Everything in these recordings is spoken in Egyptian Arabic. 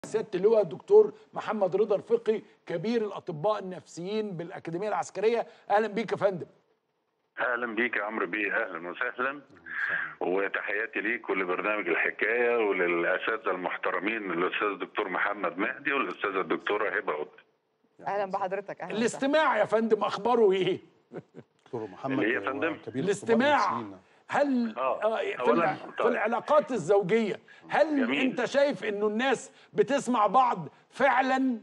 سياده اللواء الدكتور محمد رضا الفقي كبير الاطباء النفسيين بالاكاديميه العسكريه اهلا بيك يا فندم اهلا بيك يا عمرو بيه اهلا وسهلا وتحياتي ليك ولبرنامج الحكايه وللاساتذه المحترمين الاستاذ الدكتور محمد مهدي والاستاذه الدكتوره هبه قطب اهلا بحضرتك اهلا وسهلا. الاستماع يا فندم اخباره ايه دكتور محمد اللي هي هو فندم؟ كبير الاستماع الأطباء النفسيين. هل آه. آه، في, أولاً، الع- في طيب. العلاقات الزوجيه هل جميل. انت شايف انه الناس بتسمع بعض فعلا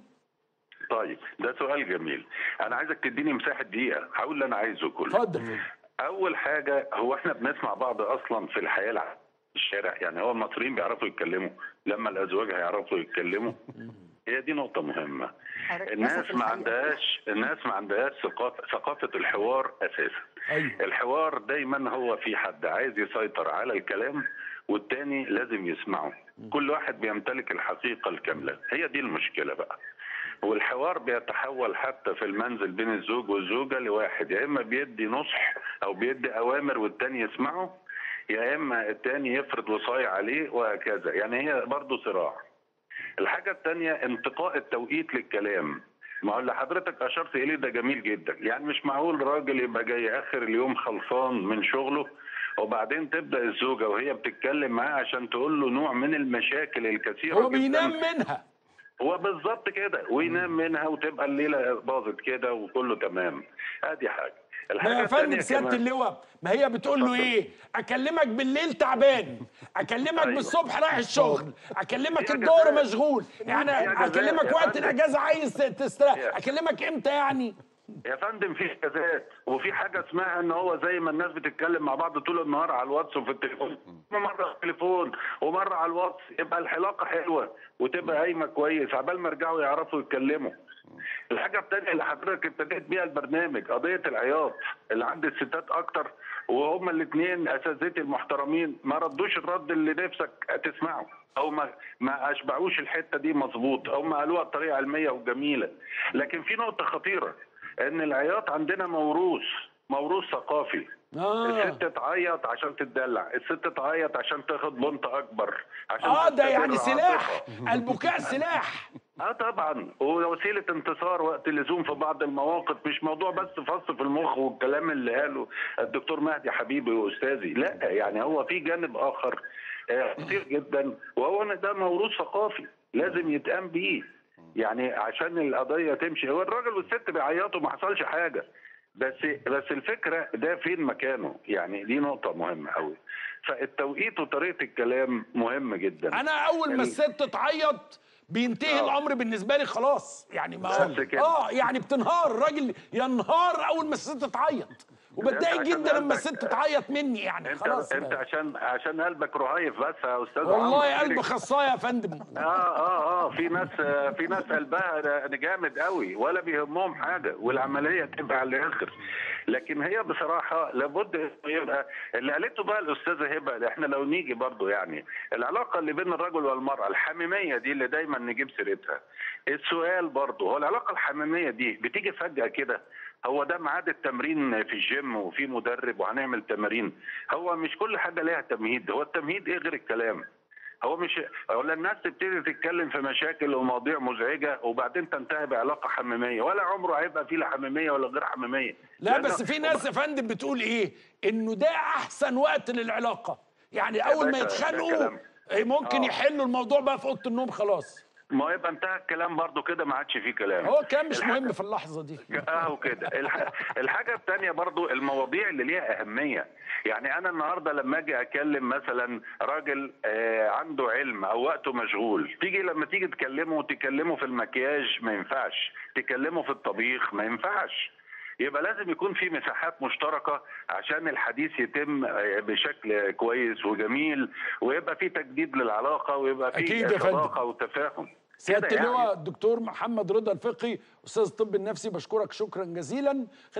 طيب ده سؤال جميل انا عايزك تديني مساحه دقيقه هقول اللي انا عايزه كله اتفضل اول حاجه هو احنا بنسمع بعض اصلا في الحياه الع- الشارع يعني هو المصريين بيعرفوا يتكلموا لما الازواج هيعرفوا يتكلموا هي دي نقطه مهمه حضرتك الناس للأسف ما الحقيقة. عندهاش الناس ما عندهاش ثقافه ثقافه الحوار اساسا ايوه الحوار دايما هو في حد عايز يسيطر على الكلام والتاني لازم يسمعه كل واحد بيمتلك الحقيقة الكاملة هي دي المشكلة بقى والحوار بيتحول حتى في المنزل بين الزوج والزوجة لواحد يا إما بيدي نصح أو بيدي أوامر والتاني يسمعه يا إما التاني يفرض وصاية عليه وهكذا يعني هي برضه صراع الحاجة التانية انتقاء التوقيت للكلام ما هو اللي حضرتك أشرت إليه ده جميل جدا يعني مش معقول راجل يبقى جاي آخر اليوم خلصان من شغله وبعدين تبدأ الزوجة وهي بتتكلم معاه عشان تقول له نوع من المشاكل الكثيرة هو جداً. بينام منها هو بالظبط كده وينام منها وتبقى الليلة باظت كده وكله تمام ادي حاجة ما الحاجة يا فندم التانية سياده كمان- اللواء ما هي بتقول له اتفضل. ايه اكلمك بالليل تعبان اكلمك أيوة. بالصبح رايح الشغل اكلمك يا الظهر جزاء. مشغول يعني يا جزاء اكلمك يا وقت فندم. الاجازه عايز تستريح يا- اكلمك امتى يعني يا فندم في اجازات وفي حاجه اسمها ان هو زي ما الناس بتتكلم مع بعض طول النهار على الواتس وفي التليفون مره على التليفون ومره على الواتس يبقى العلاقه حلوه وتبقى قايمه كويس عبال ما يرجعوا يعرفوا يتكلموا الحاجه الثانيه اللي حضرتك ابتديت بيها البرنامج قضيه العياط اللي عند الستات اكتر وهما الاثنين اساتذتي المحترمين ما ردوش الرد اللي نفسك تسمعه او ما ما اشبعوش الحته دي مظبوط او ما قالوها بطريقه علميه وجميله لكن في نقطه خطيره ان العياط عندنا موروث موروث ثقافي اه الست تعيط عشان تتدلع الست تعيط عشان تاخد بنت اكبر عشان اه ده تستمر يعني سلاح عاطفة. البكاء سلاح اه طبعا ووسيله انتصار وقت اللزوم في بعض المواقف مش موضوع بس فص في المخ والكلام اللي قاله الدكتور مهدي حبيبي واستاذي لا يعني هو في جانب اخر آه، خطير جدا وهو ان ده موروث ثقافي لازم يتقام بيه يعني عشان القضيه تمشي هو الراجل والست بيعيطوا ما حصلش حاجه بس بس الفكره ده فين مكانه يعني دي نقطه مهمه قوي فالتوقيت وطريقه الكلام مهم جدا انا اول ما ال- الست تعيط بينتهي آه. الامر بالنسبه لي خلاص يعني ما بس كده. اه يعني بتنهار الراجل ينهار اول ما الست تعيط وبتضايق عشان جدا لما قلبك- الست تعيط مني يعني انت خلاص انت بقى. عشان عشان قلبك رهيف بس يا استاذ عمرو. والله قلب خصايه يا فندم اه اه اه في ناس آه، في ناس قلبها جامد قوي ولا بيهمهم حاجه والعمليه تبقى على الاخر لكن هي بصراحه لابد إنه يبقى اللي قالته بقى الاستاذه هبه احنا لو نيجي برضو يعني العلاقه اللي بين الرجل والمراه الحميميه دي اللي دايما نجيب سيرتها السؤال برضو هو العلاقه الحميميه دي بتيجي فجاه كده هو ده ميعاد التمرين في الجيم وفي مدرب وهنعمل تمارين هو مش كل حاجه ليها تمهيد هو التمهيد ايه غير الكلام هو مش ولا الناس تبتدي تتكلم في مشاكل ومواضيع مزعجه وبعدين تنتهي بعلاقه حميميه ولا عمره هيبقى فيه لا حميميه ولا غير حميميه لا لأن- بس في ناس يا فندم بتقول ايه انه ده احسن وقت للعلاقه يعني اول ما باشا، ده يتخانقوا كلام. إيه، ممكن آه. يحلوا الموضوع بقى في اوضه النوم خلاص ما يبقى انتهى الكلام برضو كده ما عادش فيه كلام هو الكلام مش مهم في اللحظه دي اه وكده الح... الحاجه الثانيه برضو المواضيع اللي ليها اهميه يعني انا النهارده لما اجي اكلم مثلا راجل آه عنده علم او وقته مشغول تيجي لما تيجي تكلمه تكلمه في المكياج ما ينفعش تكلمه في الطبيخ ما ينفعش يبقى لازم يكون في مساحات مشتركه عشان الحديث يتم آه، بشكل كويس وجميل ويبقى في تجديد للعلاقه ويبقى في أكيد يا فندم. صداقه وتفاهم سياده كده يعني. اللواء الدكتور محمد رضا الفقي استاذ الطب النفسي بشكرك شكرا جزيلا